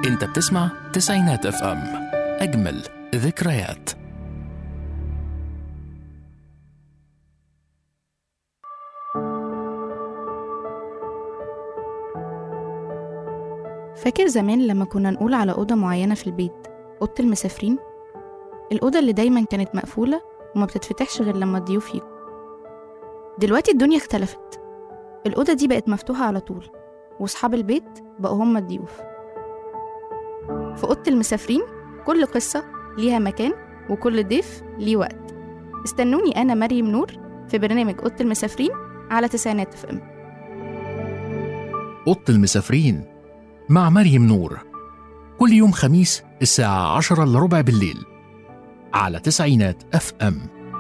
انت بتسمع تسعينات اف ام اجمل ذكريات فاكر زمان لما كنا نقول على أوضة معينة في البيت أوضة المسافرين الأوضة اللي دايما كانت مقفولة وما بتتفتحش غير لما الضيوف يجوا دلوقتي الدنيا اختلفت الأوضة دي بقت مفتوحة على طول وأصحاب البيت بقوا هم الضيوف في أوضة المسافرين كل قصة ليها مكان وكل ضيف ليه وقت استنوني أنا مريم نور في برنامج أوضة المسافرين على تسعينات اف ام أوضة المسافرين مع مريم نور كل يوم خميس الساعة عشرة إلا ربع بالليل على تسعينات اف ام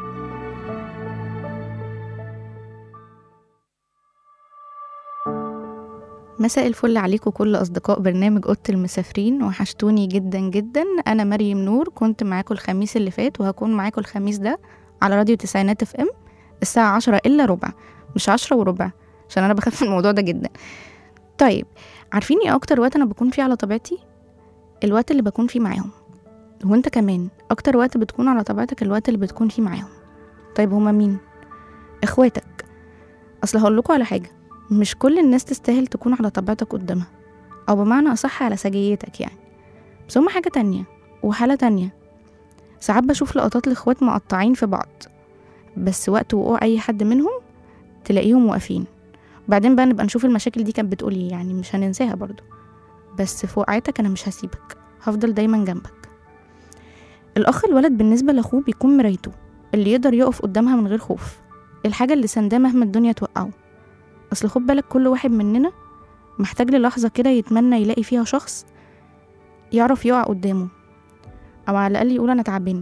مساء الفل عليكم كل أصدقاء برنامج أوضة المسافرين وحشتوني جدا جدا أنا مريم نور كنت معاكم الخميس اللي فات وهكون معاكم الخميس ده على راديو تسعينات اف ام الساعة عشرة إلا ربع مش عشرة وربع عشان أنا بخاف من الموضوع ده جدا طيب عارفين ايه أكتر وقت أنا بكون فيه على طبيعتي؟ الوقت اللي بكون فيه معاهم وانت كمان أكتر وقت بتكون على طبيعتك الوقت اللي بتكون فيه معاهم طيب هما مين؟ إخواتك أصل هقولكوا على حاجة مش كل الناس تستاهل تكون على طبيعتك قدامها أو بمعنى أصح على سجيتك يعني بس هما حاجة تانية وحالة تانية ساعات بشوف لقطات لإخوات مقطعين في بعض بس وقت وقوع أي حد منهم تلاقيهم واقفين بعدين بقى نبقى نشوف المشاكل دي كانت بتقول ايه يعني مش هننساها برضو بس في وقعتك أنا مش هسيبك هفضل دايما جنبك الأخ الولد بالنسبة لأخوه بيكون مرايته اللي يقدر يقف قدامها من غير خوف الحاجة اللي سنداه مهما الدنيا توقعه أصل خد بالك كل واحد مننا محتاج للحظة كده يتمنى يلاقي فيها شخص يعرف يقع قدامه أو على الأقل يقول أنا تعبان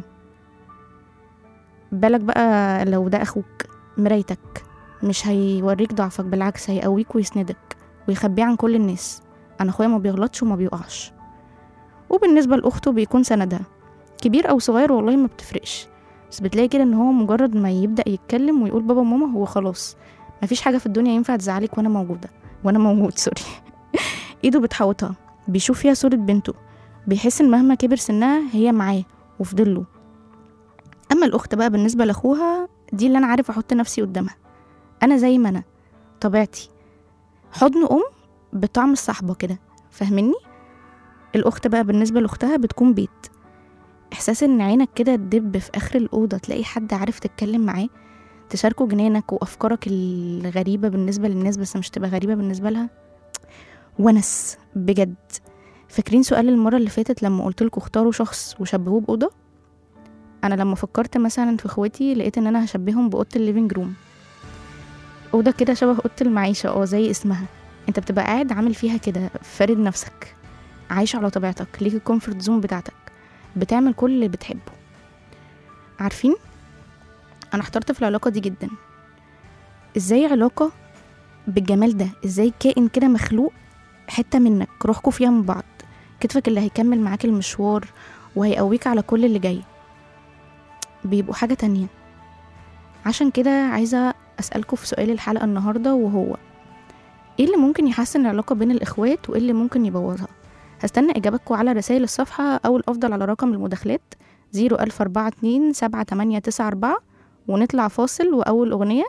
بالك بقى لو ده أخوك مرايتك مش هيوريك ضعفك بالعكس هيقويك ويسندك ويخبيه عن كل الناس أنا أخويا ما بيغلطش وما بيقعش وبالنسبة لأخته بيكون سندها كبير أو صغير والله ما بتفرقش بس بتلاقي كده إن هو مجرد ما يبدأ يتكلم ويقول بابا وماما هو خلاص مفيش حاجة في الدنيا ينفع تزعلك وأنا موجودة وأنا موجود سوري إيده بتحوطها بيشوف فيها صورة بنته بيحس إن مهما كبر سنها هي معاه وفي ظله أما الأخت بقى بالنسبة لأخوها دي اللي أنا عارف أحط نفسي قدامها أنا زي ما أنا طبيعتي حضن أم بطعم الصحبة كده فاهمني الأخت بقى بالنسبة لأختها بتكون بيت إحساس إن عينك كده تدب في آخر الأوضة تلاقي حد عارف تتكلم معاه تشاركوا جنانك وأفكارك الغريبة بالنسبة للناس بس مش تبقى غريبة بالنسبة لها ونس بجد فاكرين سؤال المرة اللي فاتت لما قلت لكم اختاروا شخص وشبهوه بأوضة أنا لما فكرت مثلا في اخواتي لقيت إن أنا هشبههم بأوضة الليفينج روم أوضة كده شبه أوضة المعيشة اه زي اسمها انت بتبقى قاعد عامل فيها كده فارد نفسك عايش على طبيعتك ليك الكومفورت زون بتاعتك بتعمل كل اللي بتحبه عارفين انا احترت في العلاقه دي جدا ازاي علاقه بالجمال ده ازاي كائن كده مخلوق حته منك روحكوا فيها من بعض كتفك اللي هيكمل معاك المشوار وهيقويك على كل اللي جاي بيبقوا حاجه تانية عشان كده عايزه اسالكوا في سؤال الحلقه النهارده وهو ايه اللي ممكن يحسن العلاقه بين الاخوات وايه اللي ممكن يبوظها هستنى اجابتكم على رسائل الصفحه او الافضل على رقم المداخلات 01042 7894 ونطلع فاصل وأول أغنية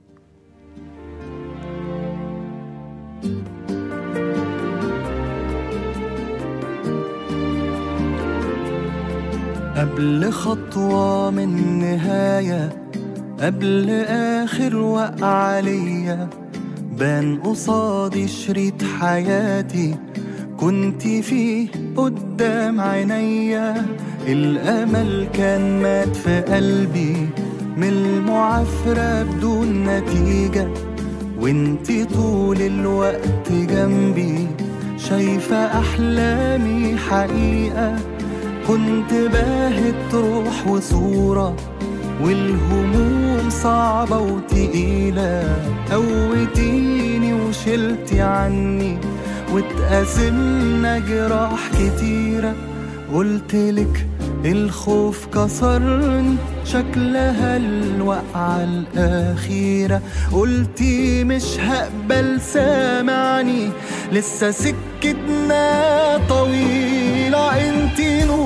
قبل خطوة من نهاية قبل آخر وقعة ليا بان قصادي شريط حياتي كنت فيه قدام عينيا الأمل كان مات في قلبي من المعافرة بدون نتيجة وانتي طول الوقت جنبي شايفة أحلامي حقيقة كنت باهت روح وصورة والهموم صعبة وتقيلة قوتيني وشلتي عني واتقاسمنا جراح كتيرة قلتلك الخوف كسرني شكلها الوقعة الأخيرة قلتي مش هقبل سامعني لسه سكتنا طويلة انت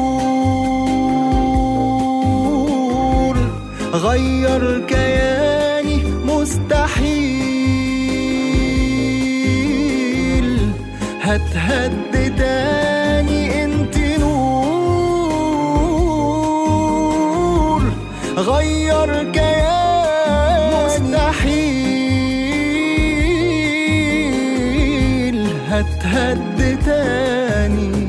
نور غير كياني مستحيل هتهد تاني انت نور غير كياني مستحيل هتهد تاني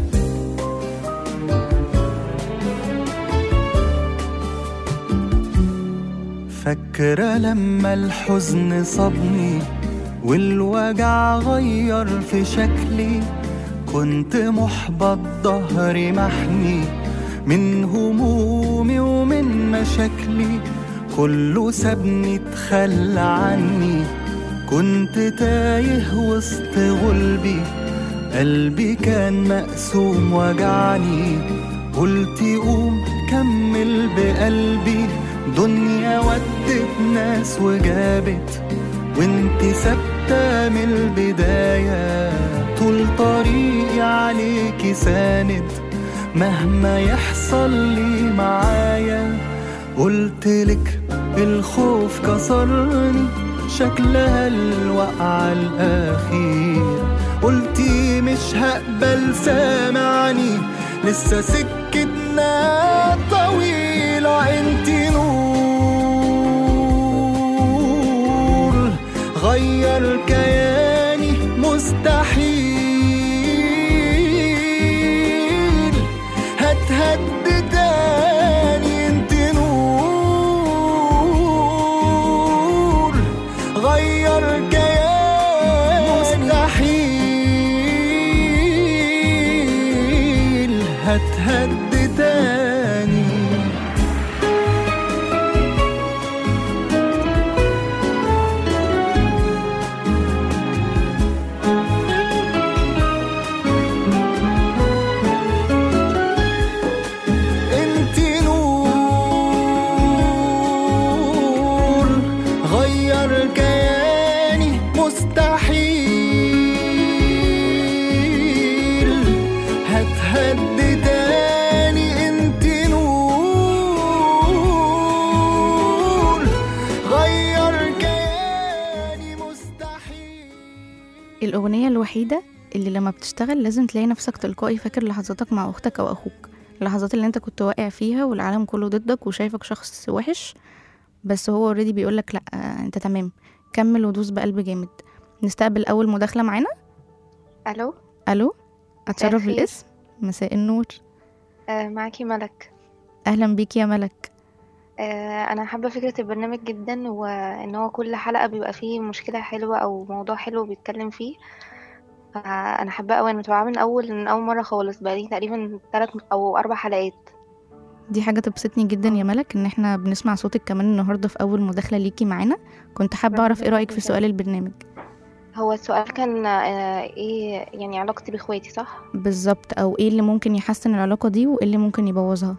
فاكرة لما الحزن صابني والوجع غير في شكلي كنت محبط ظهري محني من همومي ومن مشاكلي كله سابني اتخلى عني كنت تايه وسط غلبي قلبي كان مقسوم وجعني قلت قوم كمل بقلبي دنيا ودت ناس وجابت وانت ثابتة من البداية طول طريقي عليكي ساند مهما يحصل لي معايا قلتلك الخوف كسرني شكلها الوقعة الأخير قلتي مش هقبل سامعني لسه سكتنا طويلة انت نور غير كياني مستحيل هتهد تاني انت نور غير كياني مستحيل هتهد تاني انت نور غير كياني مستحيل هتهد تاني انت نور غير كياني مستحيل الأغنية الوحيدة اللي لما بتشتغل لازم تلاقي نفسك تلقائي فاكر لحظاتك مع أختك أو أخوك اللحظات اللي انت كنت واقع فيها والعالم كله ضدك وشايفك شخص وحش بس هو اوريدي بيقولك لأ انت تمام كمل ودوس بقلب جامد نستقبل أول مداخلة معانا الو ألو أتشرف الخير. بالاسم مساء النور آه معاكي ملك أهلا بيك يا ملك آه انا حابه فكره البرنامج جدا وان هو كل حلقه بيبقى فيه مشكله حلوه او موضوع حلو بيتكلم فيه فانا حابه قوي انا متابعه من اول من اول مره خالص بقالي تقريبا ثلاث او اربع حلقات دي حاجة تبسطني جدا يا ملك ان احنا بنسمع صوتك كمان النهاردة في أول مداخلة ليكي معانا كنت حابة أعرف ايه رأيك في سؤال البرنامج هو السؤال كان آه ايه يعني علاقتي باخواتي صح بالظبط أو ايه اللي ممكن يحسن العلاقة دي وايه اللي ممكن يبوظها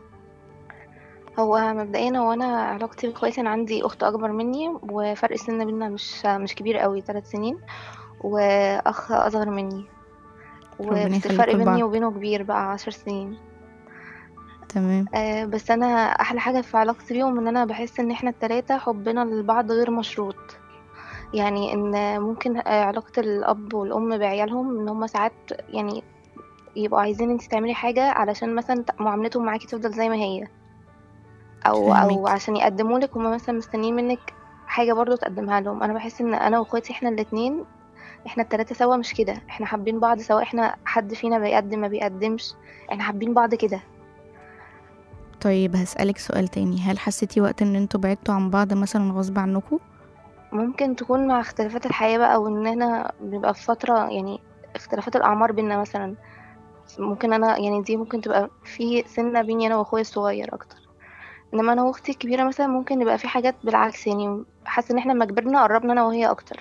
هو مبدئيا هو انا علاقتي باخواتي انا عندي اخت اكبر مني وفرق السن بينا مش مش كبير قوي ثلاث سنين واخ اصغر مني ربنا وبس يخليكوا الفرق لبعض. بيني وبينه كبير بقى عشر سنين تمام آه بس انا احلى حاجه في علاقتي بيهم ان انا بحس ان احنا التلاتة حبنا لبعض غير مشروط يعني ان ممكن آه، علاقه الاب والام بعيالهم ان هم ساعات يعني يبقوا عايزين انت تعملي حاجه علشان مثلا ت- معاملتهم معاكي تفضل زي ما هي او او فاهمك. عشان عشان يقدموا لك هم مثلا مستنيين منك حاجه برضو تقدمها لهم انا بحس ان انا واخواتي احنا الاتنين احنا التلاتة سوا مش كده احنا حابين بعض سواء احنا حد فينا بيقدم ما بيقدمش احنا حابين بعض كده طيب هسألك سؤال تاني هل حسيتي وقت ان انتوا بعدتوا عن بعض مثلا غصب عنكم ممكن تكون مع اختلافات الحياة بقى او ان احنا بنبقى في فترة يعني اختلافات الاعمار بينا مثلا ممكن انا يعني دي ممكن تبقى في سنة بيني انا واخويا الصغير اكتر انما انا واختي الكبيرة مثلا ممكن يبقى في حاجات بالعكس يعني حاسة ان احنا لما كبرنا قربنا انا وهي اكتر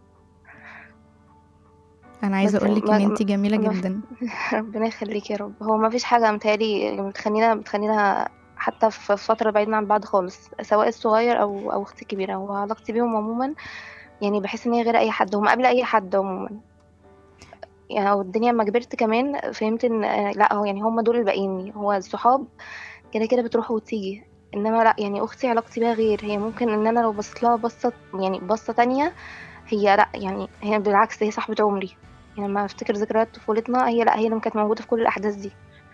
انا عايزه بس اقولك ان ما- انتي جميله ما- جدا ربنا يخليك يا رب هو ما فيش حاجة متهيألي بتخلينا بتخلينا حتى في فترة بعيدين عن بعض خالص سواء الصغير او او اختي الكبيرة وعلاقتي بيهم عموما يعني بحس ان هي غير اي حد هم قبل اي حد عموما يعني أو الدنيا لما كبرت كمان فهمت ان آه، لا هو يعني هم دول اللي باقيين هو الصحاب كده كده بتروح وتيجي انما لا يعني اختي علاقتي بيها غير هي ممكن ان انا لو بصيت لها بصه يعني بصه تانية هي لا يعني هي بالعكس هي صاحبه عمري يعني لما افتكر ذكريات طفولتنا هي لا هي اللي كانت موجوده في كل الاحداث دي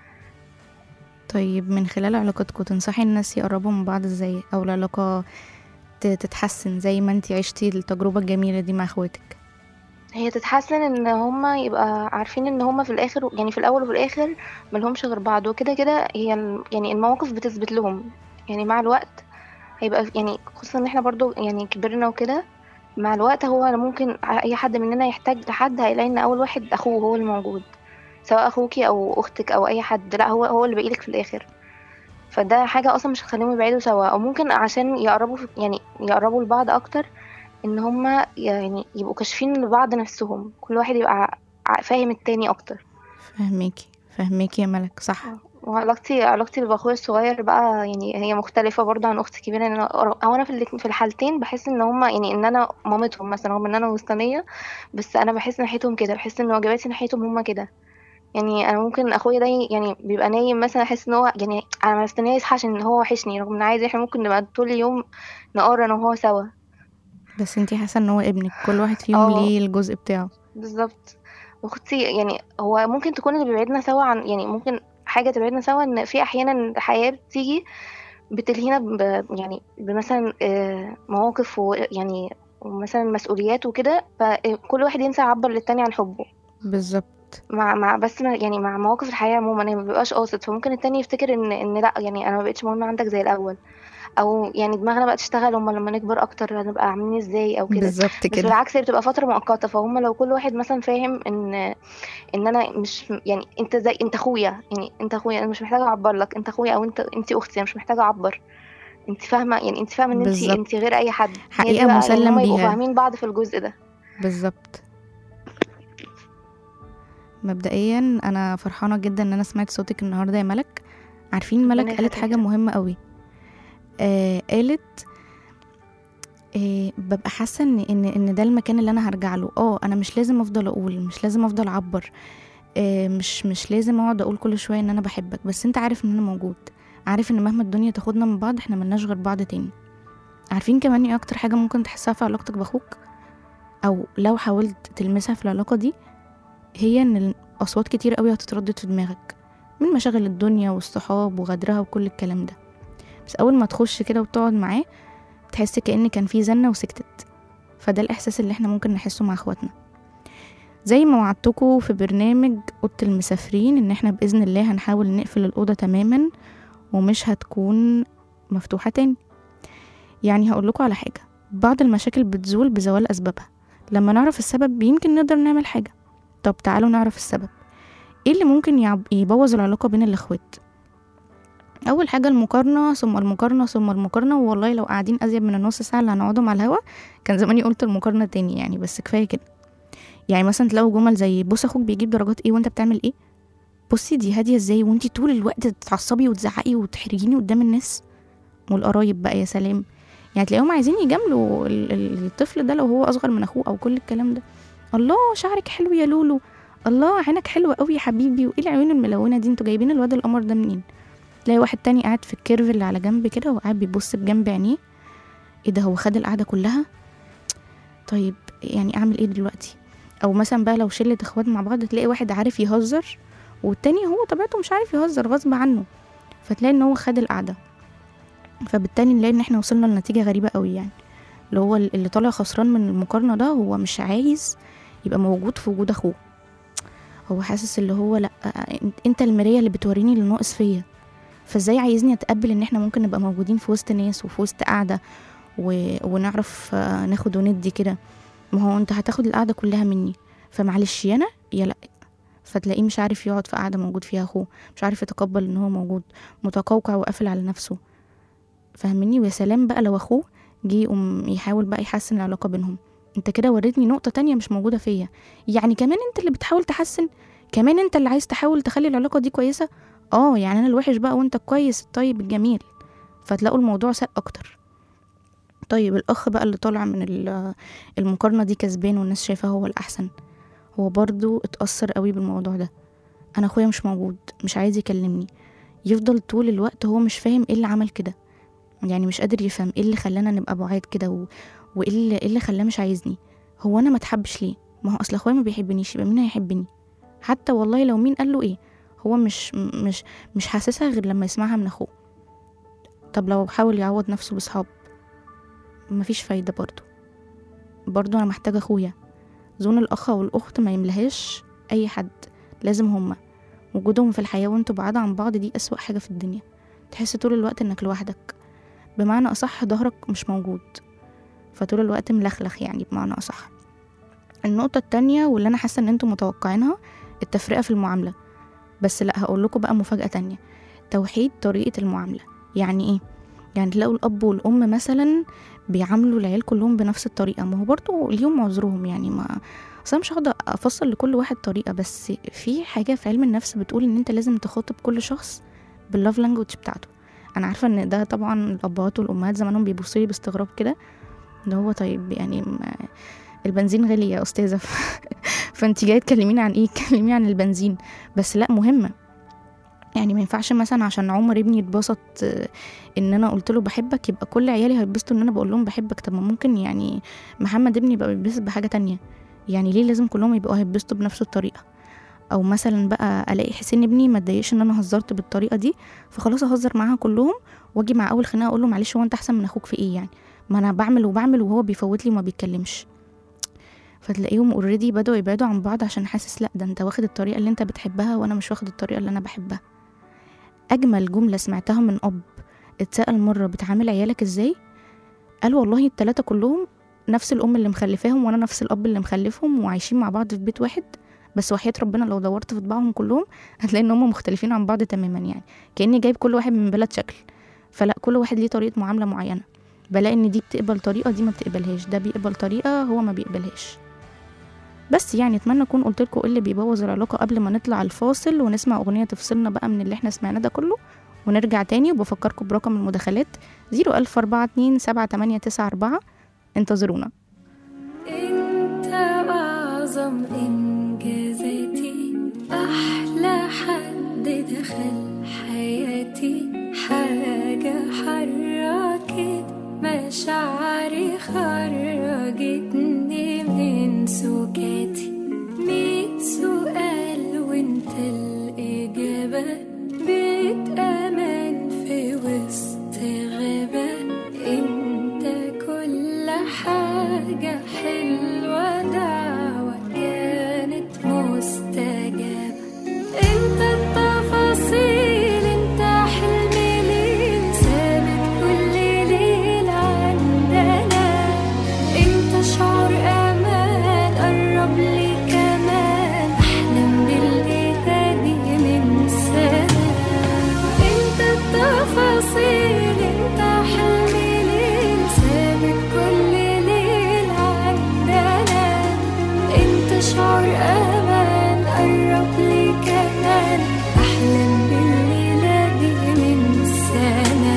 طيب من خلال علاقتكم تنصحي الناس يقربوا من بعض ازاي او العلاقة ت- تتحسن زي ما انتي عشتي التجربة الجميلة دي مع اخواتك هي تتحسن ان هما يبقى عارفين ان هما في الاخر يعني في الاول وفي الاخر ملهمش غير بعض وكده كده هي ال- يعني المواقف بتثبت لهم يعني مع الوقت هيبقى يعني خصوصا ان احنا برضو يعني كبرنا وكده مع الوقت هو ممكن اي حد مننا يحتاج لحد هيلاقي ان اول واحد اخوه هو اللي موجود سواء اخوكي او اختك او اي حد لا هو هو اللي باقيلك في الاخر فده حاجة اصلا مش هتخليهم يبعدوا سوا او ممكن عشان يقربوا في- يعني يقربوا لبعض اكتر ان هما يعني يبقوا كاشفين لبعض نفسهم كل واحد يبقى ع- فاهم التاني اكتر فهميكي فهميكي يا ملك صح وعلاقتي علاقتي باخويا الصغير بقى يعني هي مختلفة برضه عن اختي الكبيرة ان انا او انا في الاتنين- في الحالتين بحس ان هما يعني ان انا مامتهم مثلا رغم ان انا وسطانية بس انا بحس ناحيتهم كده بحس ان واجباتي ناحيتهم هما كده يعني انا ممكن اخويا ده يعني بيبقى نايم مثلا احس ان هو يعني انا مستنيه يصحى عشان هو وحشني رغم ان عادي احنا ممكن نبقى طول اليوم نقرا انا وهو سوا بس انتي حاسة ان هو ابنك كل واحد فيهم اه. ليه الجزء بتاعه بالظبط واختي يعني هو ممكن تكون اللي بيبعدنا سوا عن يعني ممكن حاجة تبعدنا سوا ان في احيانا الحياة بتيجي بتلهينا ب يعني بمثلا آه، مواقف ويعني ومثلا مسؤوليات وكده فكل واحد ينسى يعبر للتاني عن حبه بالظبط مع مع بس ما يعني مع مواقف الحياة عموما هي ما بيبقاش قاصد فممكن التاني يفتكر ان ان لا يعني انا ما بقتش مهمة عندك زي الاول او يعني دماغنا بقى تشتغل امال لما نكبر اكتر هنبقى عاملين ازاي او كده بالظبط بس كده بالعكس هي بتبقى فترة مؤقتة فهم لو كل واحد مثلا فاهم ان ان انا مش يعني انت زي انت اخويا يعني انت اخويا انا مش محتاجة اعبر لك انت اخويا او انت انت اختي انا مش محتاجة اعبر انت فاهمة يعني انت فاهمة ان انت بالظبط. انت غير اي حد هي دي حقيقة بقى مسلم يعني هم يبقوا بيها. فاهمين بعض في الجزء ده بالظبط مبدئيا انا فرحانه جدا ان انا سمعت صوتك النهارده يا ملك عارفين ربنا ملك قالت يخليك حاجه يا رب. مهمه قوي آه قالت آه ببقى حاسه ان ان ان ده المكان اللي انا هرجع له اه انا مش لازم افضل اقول مش لازم افضل اعبر آه مش مش لازم اقعد اقول كل شويه ان انا بحبك بس انت عارف ان انا موجود عارف ان مهما الدنيا تاخدنا من بعض احنا ملناش غير بعض تاني عارفين كمان ايه اكتر حاجه ممكن تحسها في علاقتك باخوك او لو حاولت تلمسها في العلاقه دي هي ان اصوات كتير قوي هتتردد في دماغك من مشاغل الدنيا والصحاب وغدرها وكل الكلام ده بس اول ما تخش كده وتقعد معاه تحس كأن كان في زنة وسكتت فده الإحساس اللي احنا ممكن نحسه مع اخواتنا زي ما وعدتكم في برنامج أوضة المسافرين إن احنا بإذن الله هنحاول نقفل الأوضة تماما ومش هتكون مفتوحة تاني يعني هقول لكم على حاجة بعض المشاكل بتزول بزوال أسبابها لما نعرف السبب يمكن نقدر نعمل حاجة طب تعالوا نعرف السبب ايه اللي ممكن يعب- يبوظ العلاقة بين الأخوات أول حاجة المقارنة ثم المقارنة ثم المقارنة والله لو قاعدين أزيد من النص ساعة اللي هنقعدهم على الهوا كان زماني قلت المقارنة تاني يعني بس كفاية كده يعني مثلا تلاقوا جمل زي بص أخوك بيجيب درجات ايه وانت بتعمل ايه بصي دي هادية ازاي وانتي طول الوقت تتعصبي وتزعقي وتحرجيني قدام الناس والقرايب بقى يا سلام يعني تلاقيهم عايزين يجاملوا ال- ال- الطفل ده لو هو أصغر من أخوه أو كل الكلام ده الله شعرك حلو يا لولو الله عينك حلوة قوي يا حبيبي وايه العيون الملونة دي انتوا جايبين الواد القمر ده منين تلاقي واحد تاني قاعد في الكيرف اللي على جنب كده وقاعد بيبص بجنب عينيه ايه ده هو خد القعدة كلها طيب يعني اعمل ايه دلوقتي او مثلا بقى لو شلة اخوات مع بعض تلاقي واحد عارف يهزر والتاني هو طبيعته مش عارف يهزر غصب عنه فتلاقي ان هو خد القعدة فبالتالي نلاقي ان احنا وصلنا لنتيجة غريبة قوي يعني اللي هو اللي طالع خسران من المقارنة ده هو مش عايز يبقى موجود في وجود اخوه هو حاسس اللي هو لا انت المراية اللي بتوريني اللي ناقص فيا فازاي عايزني اتقبل ان احنا ممكن نبقى موجودين في وسط ناس وفي وسط قعده و... ونعرف آه، ناخد وندي كده ما هو انت هتاخد القعده كلها مني فمعلش يا انا يا لا فتلاقيه مش عارف يقعد في قعده موجود فيها اخوه مش عارف يتقبل ان هو موجود متقوقع وقافل على نفسه فاهمني ويا سلام بقى لو اخوه جه يقوم يحاول بقى يحسن العلاقه بينهم انت كده وريتني نقطه تانية مش موجوده فيا يعني كمان انت اللي بتحاول تحسن كمان انت اللي عايز تحاول تخلي العلاقه دي كويسه اه يعني انا الوحش بقى وانت الكويس الطيب الجميل فتلاقوا الموضوع ساء اكتر طيب الاخ بقى اللي طالع من ال- المقارنه دي كسبان والناس شايفاه هو الاحسن هو برضو اتأثر قوي بالموضوع ده انا اخويا مش موجود مش عايز يكلمني يفضل طول الوقت هو مش فاهم ايه اللي عمل كده يعني مش قادر يفهم ايه اللي خلانا نبقى بعاد كده و... وايه اللي, إيه اللي خلاه مش عايزني هو انا ما اتحبش ليه ما هو اصل اخويا ما بيحبنيش يبقى مين هيحبني حتى والله لو مين قال له ايه هو مش مش مش حاسسها غير لما يسمعها من اخوه طب لو حاول يعوض نفسه بصحاب مفيش فايدة برضو برضو انا محتاجة اخويا زون الاخ والاخت ما يملهاش اي حد لازم هما وجودهم في الحياة وانتوا بعاد عن بعض دي اسوأ حاجة في الدنيا تحس طول الوقت انك لوحدك بمعنى اصح ظهرك مش موجود فطول الوقت ملخلخ يعني بمعنى اصح النقطة التانية واللي انا حاسة ان انتوا متوقعينها التفرقة في المعاملة بس لا هقول لكم بقى مفاجأة تانية توحيد طريقة المعاملة يعني ايه يعني تلاقوا الاب والام مثلا بيعاملوا العيال كلهم بنفس الطريقة ما هو برضو ليهم عذرهم يعني ما اصل أنا مش هقعد افصل لكل واحد طريقة بس في حاجة في علم النفس بتقول ان انت لازم تخاطب كل شخص باللاف لانجوج بتاعته انا عارفة ان ده طبعا الابهات والامهات زمانهم بيبصوا لي باستغراب كده اللي هو طيب يعني ما البنزين غالي يا استاذة فانت جاية تكلميني عن ايه تكلميني عن البنزين بس لا مهمة يعني ما ينفعش مثلا عشان عمر ابني اتبسط آه، ان انا قلت له بحبك يبقى كل عيالي هيتبسطوا ان انا بقول لهم بحبك طب ما ممكن يعني محمد ابني يبقى بيتبسط بحاجه تانية يعني ليه لازم كلهم يبقوا هيتبسطوا بنفس الطريقه او مثلا بقى الاقي حسين ابني ما اتضايقش ان انا هزرت بالطريقه دي فخلاص اهزر معاها كلهم واجي مع اول خناقه اقول له معلش هو انت احسن من اخوك في ايه يعني ما انا بعمل وبعمل وهو بيفوت لي وما بيتكلمش فتلاقيهم اوريدي بدأوا يبعدوا عن بعض عشان حاسس لا ده انت واخد الطريقه اللي انت بتحبها وانا مش واخد الطريقه اللي انا بحبها اجمل جمله سمعتها من اب اتسأل مره بتعامل عيالك ازاي قال والله التلاتة كلهم نفس الام اللي مخلفاهم وانا نفس الاب اللي مخلفهم وعايشين مع بعض في بيت واحد بس وحياة ربنا لو دورت في طباعهم كلهم هتلاقي ان هم مختلفين عن بعض تماما يعني كاني جايب كل واحد من بلد شكل فلا كل واحد ليه طريقه معامله معينه بلاقي ان دي بتقبل طريقه دي ما بتقبلهاش ده بيقبل طريقه هو ما بيقبلهاش بس يعني اتمنى اكون قلت لكم ايه اللي بيبوظ العلاقه قبل ما نطلع الفاصل ونسمع اغنيه تفصلنا بقى من اللي احنا سمعناه ده كله ونرجع تاني وبفكركم برقم المداخلات 00427 انتظرونا انت اعظم انجازاتي احلى حد دخل حياتي حاجة حركت مشاعري خرجتني من سكاتي ميت سؤال وانت الإجابة بيت أمان في وسط غابة انت كل حاجة حلوة دعوة كانت مستجابة انت التفاصيل انت حلمي ليل ثابت كل ليل عندنا انت شعور امان قرب لي كمان احلم بالايادي من سنة انت التفاصيل انت حلمي ليل ثابت كل ليل عندنا انت شعور امان قرب لي كمان احلم بالليلة دي من سنة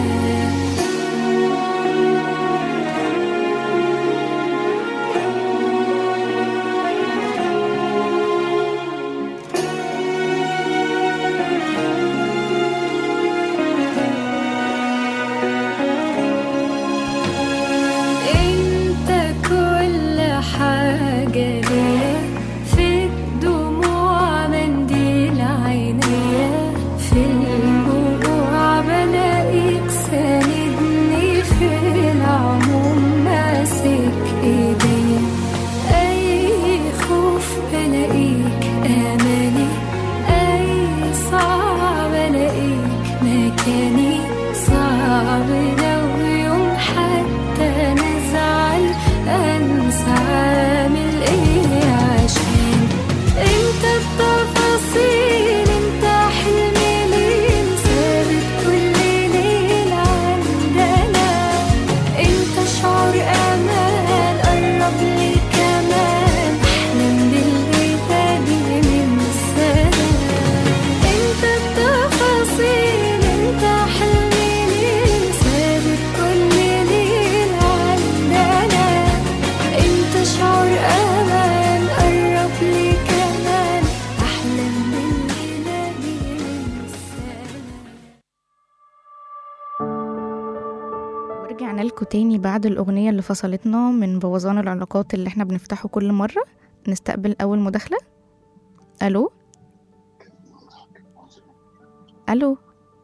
انت كل حاجة ليا في الدموع منديل عينيا في الجوع بلاقيك ساندني في العموم ماسك ايديا اي خوف بلاقيك اماني اي صعب الاقيك مكاني صعب لو يوم حتى نزعل انسى عامل ايه عشان انت التفاصيل انت حلمي ليل ثابت كل ليل عندنا انت شعور امان قرب لي كمان احلم بالايادي لكم تاني بعد الأغنية اللي فصلتنا من بوظان العلاقات اللي احنا بنفتحه كل مرة نستقبل أول مداخلة ألو ألو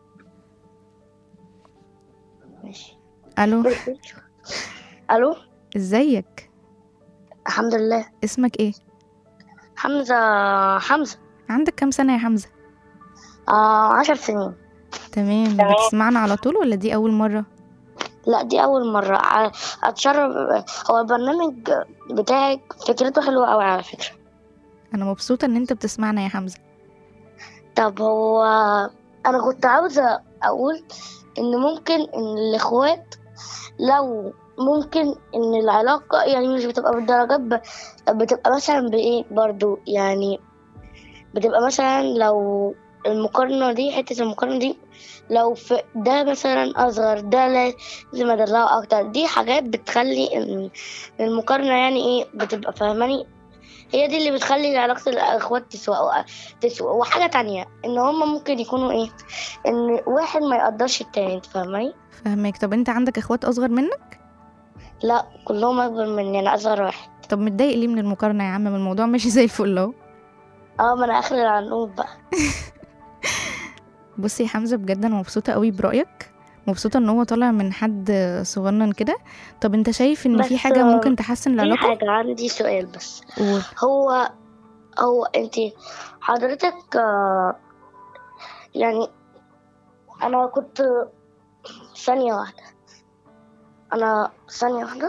ماشي ألو الو ازيك الحمد لله اسمك ايه حمزة حمزة عندك كام سنة يا حمزة آه عشر سنين تمام بتسمعنا على طول ولا دي أول مرة لا دي أول مرة ع- أتشرف هو البرنامج بتاعك فكرته حلوة أوي على فكرة أنا مبسوطة إن أنت بتسمعنا يا حمزة طب هو أنا كنت عاوزة أقول إن ممكن إن الإخوات لو ممكن إن العلاقة يعني مش بتبقى بالدرجات ب... بتبقى مثلا بإيه برضو يعني بتبقى مثلا لو المقارنة دي حتة المقارنة دي لو في ده مثلا أصغر ده لازم أدلعه أكتر دي حاجات بتخلي إن المقارنة يعني إيه بتبقى فاهماني هي دي اللي بتخلي علاقة الإخوات تسوى تسوى وحاجة تانية إن هما ممكن يكونوا إيه إن واحد ما يقدرش التاني أنت فاهماني فاهمك طب أنت عندك إخوات أصغر منك لا كلهم أكبر مني أنا أصغر واحد طب متضايق ليه من المقارنة يا عم ما الموضوع ماشي زي الفل أهو اه ما أنا آخر العنقود بقى بصي يا حمزة بجد أنا مبسوطة قوي برأيك مبسوطة إن هو طالع من حد صغنن كده طب أنت شايف إن في بس، حاجة آه، ممكن تحسن في العلاقة حاجة عندي سؤال بس قول هو هو انت حضرتك آه، يعني انا كنت ثانية واحدة انا ثانية واحدة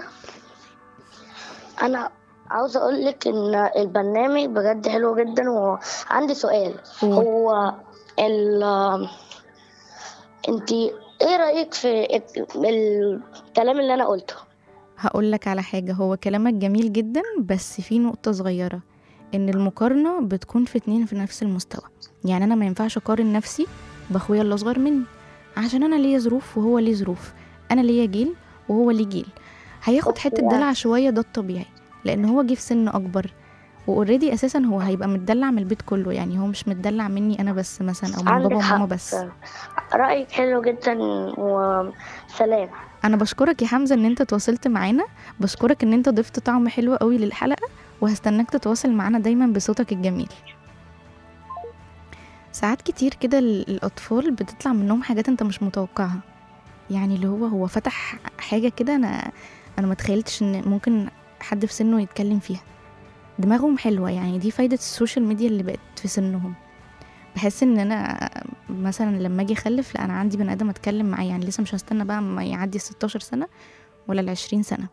انا عاوزة اقول لك ان البرنامج بجد حلو جدا وعندي سؤال قول هو ال انت ايه رأيك في الكلام اللي انا قلته هقول لك على حاجة هو كلامك جميل جدا بس في نقطة صغيرة إن المقارنة بتكون في اتنين في نفس المستوى يعني أنا ما ينفعش أقارن نفسي بأخويا اللي أصغر مني عشان أنا ليا ظروف وهو ليه ظروف أنا ليا جيل وهو ليه جيل هياخد حتة أوكي. دلع شوية ده الطبيعي لأن هو جه في سن أكبر واوريدي اساسا هو هيبقى متدلع من البيت كله يعني هو مش متدلع مني انا بس مثلا او من عندك بابا وماما حق بس رأيك حلو جدا وسلام انا بشكرك يا حمزه ان انت تواصلت معانا بشكرك ان انت ضفت طعم حلو قوي للحلقه وهستناك تتواصل معانا دايما بصوتك الجميل ساعات كتير كده ال- الاطفال بتطلع منهم حاجات انت مش متوقعها يعني اللي هو هو فتح حاجه كده انا انا ما تخيلتش ان ممكن حد في سنه يتكلم فيها دماغهم حلوه يعني دي فايده السوشيال ميديا اللي بقت في سنهم بحس ان انا مثلا لما اجي اخلف لا انا عندي بني ادم اتكلم معاه يعني لسه مش هستنى بقى ما يعدي 16 سنه ولا ال 20 سنه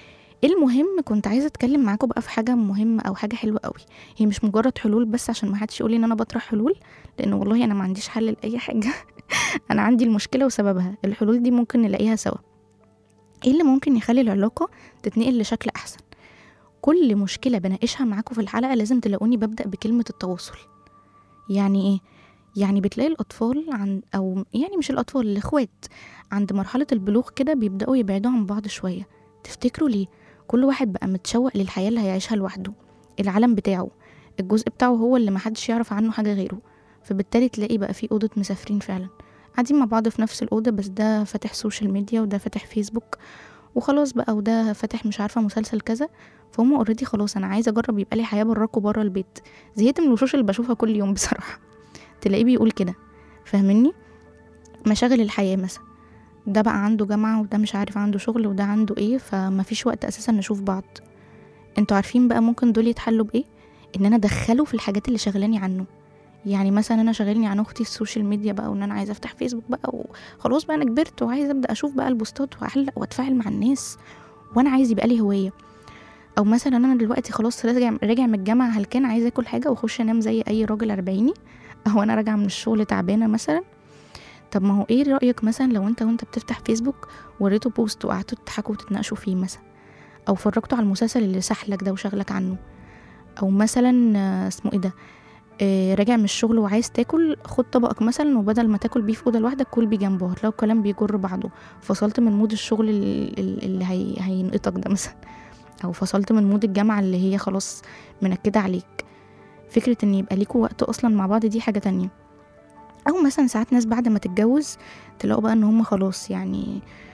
المهم كنت عايزه اتكلم معاكم بقى في حاجه مهمه او حاجه حلوه قوي هي مش مجرد حلول بس عشان ما حدش يقول لي ان انا بطرح حلول لان والله انا ما عنديش حل لاي حاجه انا عندي المشكله وسببها الحلول دي ممكن نلاقيها سوا ايه اللي ممكن يخلي العلاقه تتنقل لشكل احسن كل مشكله بناقشها معاكم في الحلقه لازم تلاقوني ببدا بكلمه التواصل يعني ايه يعني بتلاقي الأطفال عن أو يعني مش الأطفال الإخوات عند مرحلة البلوغ كده بيبدأوا يبعدوا عن بعض شوية تفتكروا ليه؟ كل واحد بقى متشوق للحياة اللي هيعيشها لوحده العالم بتاعه الجزء بتاعه هو اللي محدش يعرف عنه حاجة غيره فبالتالي تلاقي بقى في أوضة مسافرين فعلا قاعدين مع بعض في نفس الأوضة بس ده فاتح سوشيال ميديا وده فاتح فيسبوك وخلاص بقى وده فاتح مش عارفة مسلسل كذا فهم اوريدي خلاص أنا عايزة أجرب يبقى لي حياة براكوا بره البيت زهقت من الوشوش اللي بشوفها كل يوم بصراحة تلاقيه بيقول كده فاهمني مشاغل الحياة مثلا ده بقى عنده جامعة وده مش عارف عنده شغل وده عنده ايه فمفيش وقت اساسا نشوف بعض انتوا عارفين بقى ممكن دول يتحلوا بايه ان انا ادخله في الحاجات اللي شغلاني عنه يعني مثلا انا شغلني عن اختي السوشيال ميديا بقى وان انا عايزه افتح فيسبوك بقى وخلاص بقى انا كبرت وعايزه ابدا اشوف بقى البوستات واعلق واتفاعل مع الناس وانا عايز يبقى لي هوايه او مثلا انا دلوقتي خلاص راجع راجع من الجامعه هلكان عايزه اكل حاجه واخش انام زي اي راجل اربعيني او انا راجعه من الشغل تعبانه مثلا طب ما هو ايه رايك مثلا لو انت وانت بتفتح فيسبوك وريته بوست وقعدتوا تضحكوا وتتناقشوا فيه مثلا او فرجتوا على المسلسل اللي سحلك ده وشغلك عنه او مثلا آه، اسمه ايه ده آه، راجع من الشغل وعايز تاكل خد طبقك مثلا وبدل ما تاكل بيه في اوضه لوحدك كل بيه جنبه هتلاقوا الكلام بيجر بعضه فصلت من مود الشغل ال- ال- اللي هي... هينقطك ده مثلا او فصلت من مود الجامعه اللي هي خلاص منكده عليك فكره ان يبقى ليكوا وقت اصلا مع بعض دي حاجه تانية او مثلا ساعات ناس بعد ما تتجوز تلاقوا بقى ان هم خلاص يعني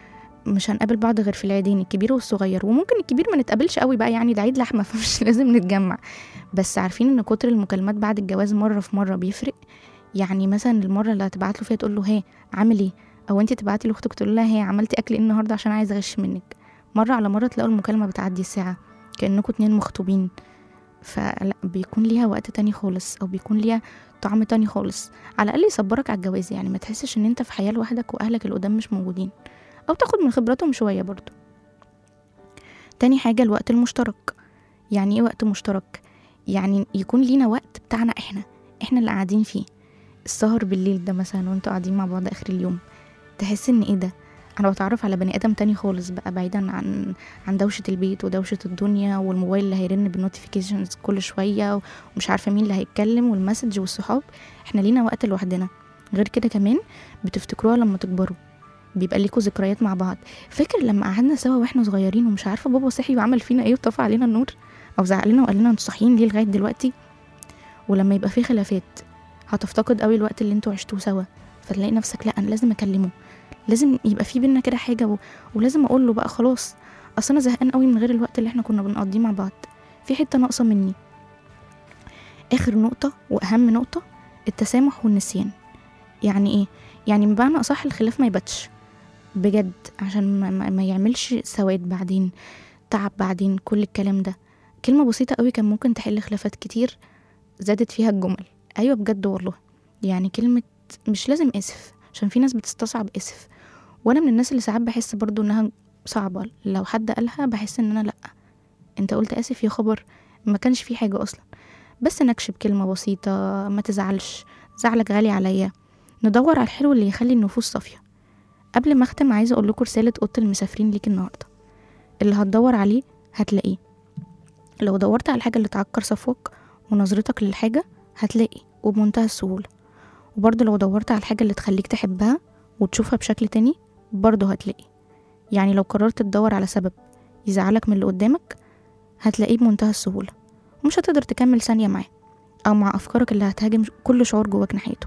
مش هنقابل بعض غير في العيدين الكبير والصغير وممكن الكبير ما نتقابلش قوي بقى يعني ده عيد لحمه فمش لازم نتجمع بس عارفين ان كتر المكالمات بعد الجواز مره في مره بيفرق يعني مثلا المره اللي هتبعت له فيها تقول له ها عامل ايه او انت تبعتي لاختك تقول لها ها عملتي اكل ايه النهارده عشان عايزه اغش منك مره على مره تلاقوا المكالمه بتعدي الساعه كانكم اتنين مخطوبين فلا بيكون ليها وقت تاني خالص او بيكون ليها طعم تاني خالص على الاقل يصبرك على الجواز يعني ما تحسش ان انت في حياه لوحدك واهلك القدام مش موجودين او تاخد من خبراتهم شويه برضو تاني حاجه الوقت المشترك يعني ايه وقت مشترك يعني يكون لينا وقت بتاعنا احنا احنا اللي قاعدين فيه السهر بالليل ده مثلا وانتوا قاعدين مع بعض اخر اليوم تحس ان ايه ده انا بتعرف على بني ادم تاني خالص بقى بعيدا عن عن دوشه البيت ودوشه الدنيا والموبايل اللي هيرن بالنوتيفيكيشنز كل شويه ومش عارفه مين اللي هيتكلم والمسج والصحاب احنا لينا وقت لوحدنا غير كده كمان بتفتكروها لما تكبروا بيبقى ليكوا ذكريات مع بعض فاكر لما قعدنا سوا واحنا صغيرين ومش عارفه بابا صحي وعمل فينا ايه وطفى علينا النور او زعق لنا وقال لنا انتوا صاحيين ليه لغايه دلوقتي ولما يبقى في خلافات هتفتقد قوي الوقت اللي انتوا عشتوه سوا فتلاقي نفسك لا انا لازم اكلمه لازم يبقى في بينا كده حاجه و... ولازم اقول له بقى خلاص اصل انا زهقان قوي من غير الوقت اللي احنا كنا بنقضيه مع بعض في حته ناقصه مني اخر نقطه واهم نقطه التسامح والنسيان يعني ايه يعني بمعنى اصح الخلاف ما يباتش بجد عشان ما, ما, ما يعملش سواد بعدين تعب بعدين كل الكلام ده كلمه بسيطه قوي كان ممكن تحل خلافات كتير زادت فيها الجمل ايوه بجد والله يعني كلمه مش لازم اسف عشان في ناس بتستصعب اسف وانا من الناس اللي ساعات بحس برضو انها صعبه لو حد قالها بحس ان انا لا انت قلت اسف يا خبر ما كانش في حاجه اصلا بس نكشف كلمه بسيطه ما تزعلش زعلك غالي عليا ندور على الحلو اللي يخلي النفوس صافيه قبل ما اختم عايزه اقول لكم رساله اوضه المسافرين ليك النهارده اللي هتدور عليه هتلاقيه لو دورت على الحاجه اللي تعكر صفوك ونظرتك للحاجه هتلاقي وبمنتهى السهوله وبرضه لو دورت على الحاجه اللي تخليك تحبها وتشوفها بشكل تاني برضه هتلاقي يعني لو قررت تدور على سبب يزعلك من اللي قدامك هتلاقيه بمنتهى السهولة ومش هتقدر تكمل ثانية معاه أو مع أفكارك اللي هتهاجم كل شعور جواك ناحيته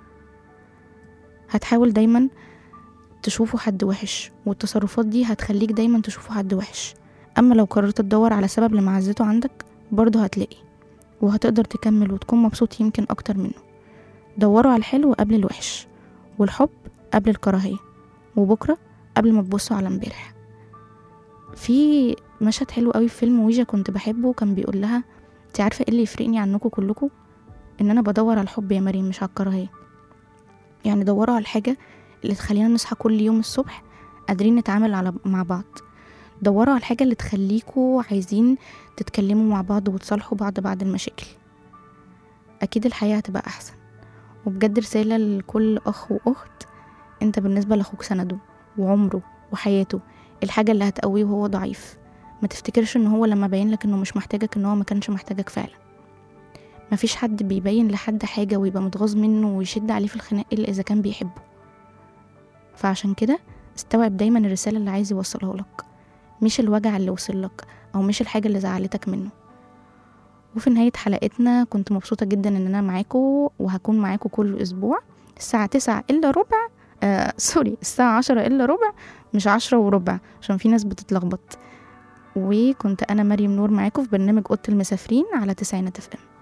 هتحاول دايما تشوفه حد وحش والتصرفات دي هتخليك دايما تشوفه حد وحش أما لو قررت تدور على سبب لمعزته عندك برضه هتلاقي وهتقدر تكمل وتكون مبسوط يمكن أكتر منه دوروا على الحلو قبل الوحش والحب قبل الكراهية وبكرة قبل ما تبصوا على امبارح في مشهد حلو قوي في فيلم ويجا كنت بحبه كان بيقول لها انت عارفة ايه اللي يفرقني عنكم كلكم ان انا بدور على الحب يا مريم مش على الكراهية يعني دوروا على الحاجة اللي تخلينا نصحى كل يوم الصبح قادرين نتعامل على مع بعض دوروا على الحاجة اللي تخليكوا عايزين تتكلموا مع بعض وتصالحوا بعض بعد المشاكل أكيد الحياة هتبقى أحسن وبجد رسالة لكل أخ وأخت أنت بالنسبة لأخوك سنده وعمره وحياته الحاجة اللي هتقويه وهو ضعيف ما تفتكرش ان هو لما باين لك انه مش محتاجك ان هو ما كانش محتاجك فعلا مفيش حد بيبين لحد حاجة ويبقى متغاظ منه ويشد عليه في الخناق إلا إذا كان بيحبه فعشان كده استوعب دايما الرسالة اللي عايز يوصلها لك مش الوجع اللي وصل لك أو مش الحاجة اللي زعلتك منه وفي نهاية حلقتنا كنت مبسوطة جدا ان انا معاكم وهكون معاكم كل اسبوع الساعة تسعة الا ربع آه سوري الساعة عشرة الا ربع مش عشرة وربع عشان في ناس بتتلخبط وكنت انا مريم نور معاكم في برنامج اوضه المسافرين على تسعينات اف ام